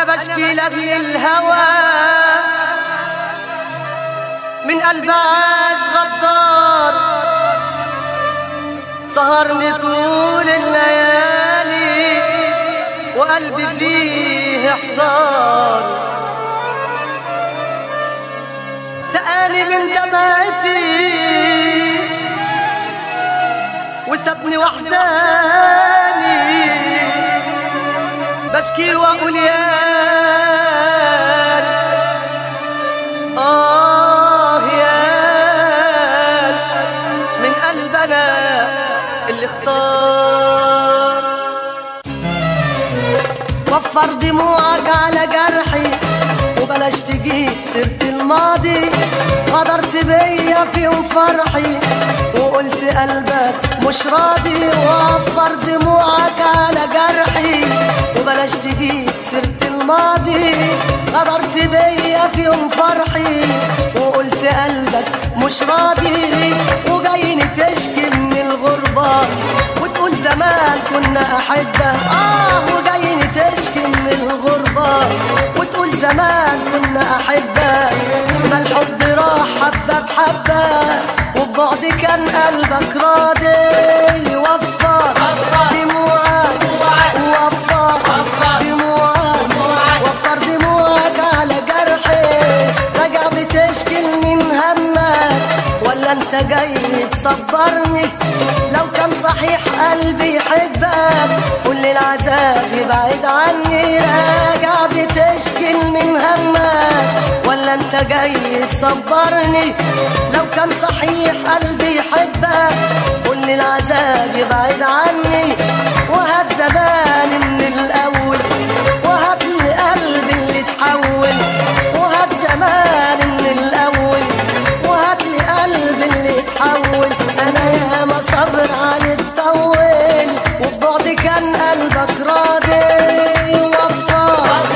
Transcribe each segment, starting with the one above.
انا بشكي لاجل الهوى من قلب عاش غدار سهرني طول الليالي وقلبي فيه احزان سقاني من دمعتي وسابني وحداني بشكي واقول يا آه يا من قلبنا اللي اختار وفر دموعك على جرحي وبلاش تجيب سيرة الماضي غدرت بيا في يوم فرحي وقلت قلبك مش راضي وفر دموعك على جرحي وبلاش تجيب سيرة الماضي غدرت بيا في يوم فرحي وقلت قلبك مش راضي وجايني تشكي من الغربة وتقول زمان كنا أحبة آه وجايني تشكي من الغربة وتقول زمان كنا أحبة ما الحب راح حبة بحبة وبعد كان قلبك راضي وفر دموعك وفر دموعك وفر دموعك على جرحي راجع بتشكي من همك ولا انت جاي تصبرني لو كان صحيح قلبي يحبك كل العذاب يبعد عني راجع بتشكي من همك ولا انت جاي تصبرني لو كان صحيح قلبي يحبك كل العذاب يبعد عني وهات زماني من الاول وهات لي قلبي اللي اتحول وهات زماني من الاول وهات لي قلبي اللي اتحول انا ياما صبر عليك طول وبعد كان قلبك راضي وفر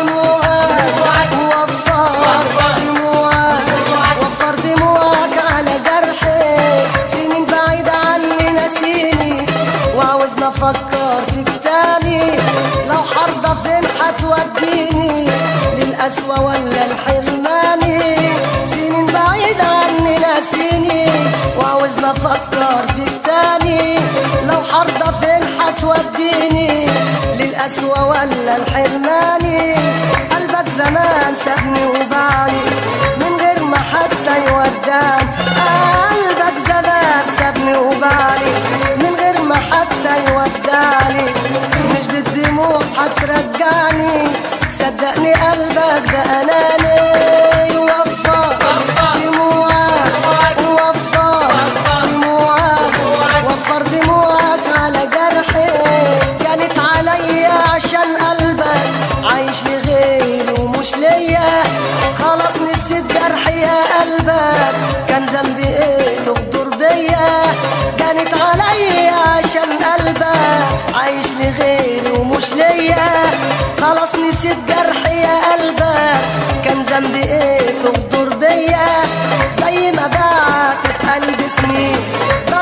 دموعك وفر دموعك وفر دموعك على جرحي سنين بعيد عني نسيني وعاوزنا افكر فيك تاني لو حرضة فين هتوديني للقسوة ولا الحرماني سنين بعيد عني ناسيني وعاوزنا افكر فيك تاني لو حرضة فين هتوديني للقسوة ولا الحرماني قلبك زمان سابني وبعني من غير ما حتى يوداني قلبك زمان سابني وبعني من غير ما حتى يوداني مش بالدموع هترجعني صدقني قلبك ده اناني وفر دموعك وفر دموعك وفر دموعك على جرحي كانت عليا عشان قلبك عايش لغيري ومش ليا خلاص نسيت جرحي يا قلبك كان ذنبي ايه تغدر بيا كانت عليا عشان قلبك عايش لغيري ومش ليا خلاص نسيت جرحي يا قلبك كان ذنبي ايه تغدر بيا زي ما باعت في قلبي سنين